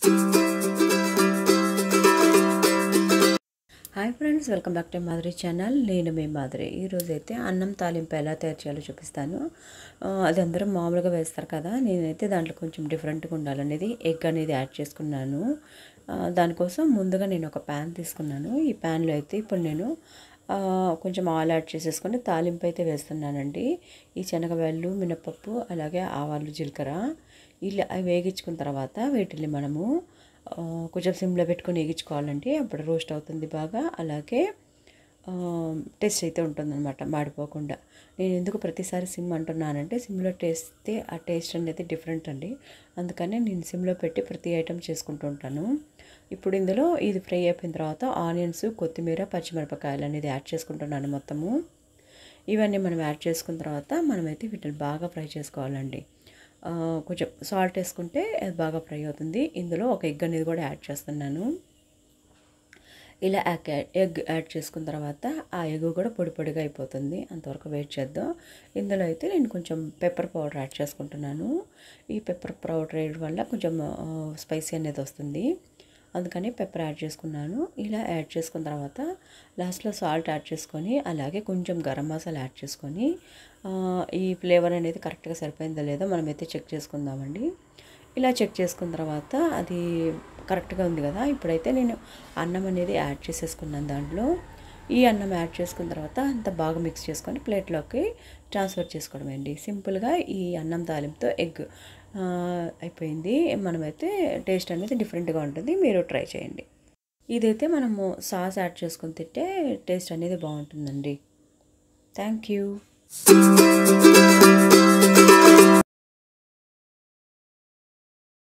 hi friends welcome back to Madhuri channel నేను మీ మాధురి ఈరోజు అయితే అన్నం తాలింపు ఎలా తయారు చేయాలో చూపిస్తాను ఆ, అది అందరూ మామూలుగా వేస్తారు కదా నేనైతే దాంట్లో కొంచెం డిఫరెంట్గా ఉండాలనేది ఎగ్ అనేది యాడ్ చేసుకున్నాను ఆ, దానికోసం ముందుగా నేను ఒక ప్యాన్ తీసుకున్నాను ఈ ప్యాన్లో అయితే ఇప్పుడు నేను ఆ, కొంచెం ఆయిల్ యాడ్ చేసేసుకొని తాలింపు అయితే వేస్తున్నానండి ఈ శనగవేళ్ళు మినపప్పు అలాగే ఆవాలు జీలకర్ర ఇలా అవి వేగించుకున్న తర్వాత వీటిని మనము ఆ, కొంచెం సిమ్లో పెట్టుకొని వేగించుకోవాలండి అప్పుడు రోస్ట్ అవుతుంది బాగా అలాగే టేస్ట్ అయితే ఉంటుందన్నమాట మాడిపోకుండా నేను ఎందుకు ప్రతిసారి సిమ్ అంటున్నానంటే సిమ్లో టేస్తే ఆ టేస్ట్ అనేది డిఫరెంట్ అండి అందుకని నేను సిమ్లో పెట్టి ప్రతి ఐటెం చేసుకుంటూ ఉంటాను ఇప్పుడు ఇందులో ఇది ఫ్రై అయిపోయిన తర్వాత ఆనియన్స్ కొత్తిమీర పచ్చిమిరపకాయలు అనేది యాడ్ చేసుకుంటున్నాను మొత్తము ఇవన్నీ మనం యాడ్ చేసుకున్న తర్వాత మనమైతే వీటిని బాగా ఫ్రై చేసుకోవాలండి ఆ, కొంచెం సాల్ట్ వేసుకుంటే అది బాగా ఫ్రై అవుతుంది ఇందులో ఒక ఎగ్ అనేది కూడా యాడ్ చేస్తున్నాను ఇలా ఎగ్ ఎగ్ యాడ్ చేసుకున్న తర్వాత ఆ ఎగ్ కూడా పొడి పొడిగా అయిపోతుంది అంతవరకు వెయిట్ చేద్దాం ఇందులో అయితే నేను కొంచెం పెప్పర్ పౌడర్ యాడ్ చేసుకుంటున్నాను ఈ పెప్పర్ పౌడర్ వేయడం వల్ల కొంచెం స్పైసీ అనేది వస్తుంది అందుకని పెప్పర్ యాడ్ చేసుకున్నాను ఇలా యాడ్ చేసుకున్న తర్వాత లాస్ట్లో సాల్ట్ యాడ్ చేసుకొని అలాగే కొంచెం గరం మసాలా యాడ్ చేసుకొని ఆ, ఈ ఫ్లేవర్ అనేది కరెక్ట్గా సరిపోయిందో లేదో మనమైతే చెక్ చేసుకుందామండి ఇలా చెక్ చేసుకున్న తర్వాత అది కరెక్ట్గా ఉంది కదా ఇప్పుడైతే నేను అన్నం అనేది యాడ్ చేసేసుకున్నాను దాంట్లో ఈ అన్నం యాడ్ చేసుకున్న తర్వాత అంత బాగా మిక్స్ చేసుకొని ప్లేట్లోకి ట్రాన్స్ఫర్ చేసుకోవడం అండి సింపుల్గా ఈ అన్నం తాలింపుతో ఎగ్ అయిపోయింది మనమైతే టేస్ట్ అనేది డిఫరెంట్గా ఉంటుంది మీరు ట్రై చేయండి ఇదైతే మనము సాస్ యాడ్ చేసుకొని తింటే టేస్ట్ అనేది బాగుంటుందండి థ్యాంక్ యూ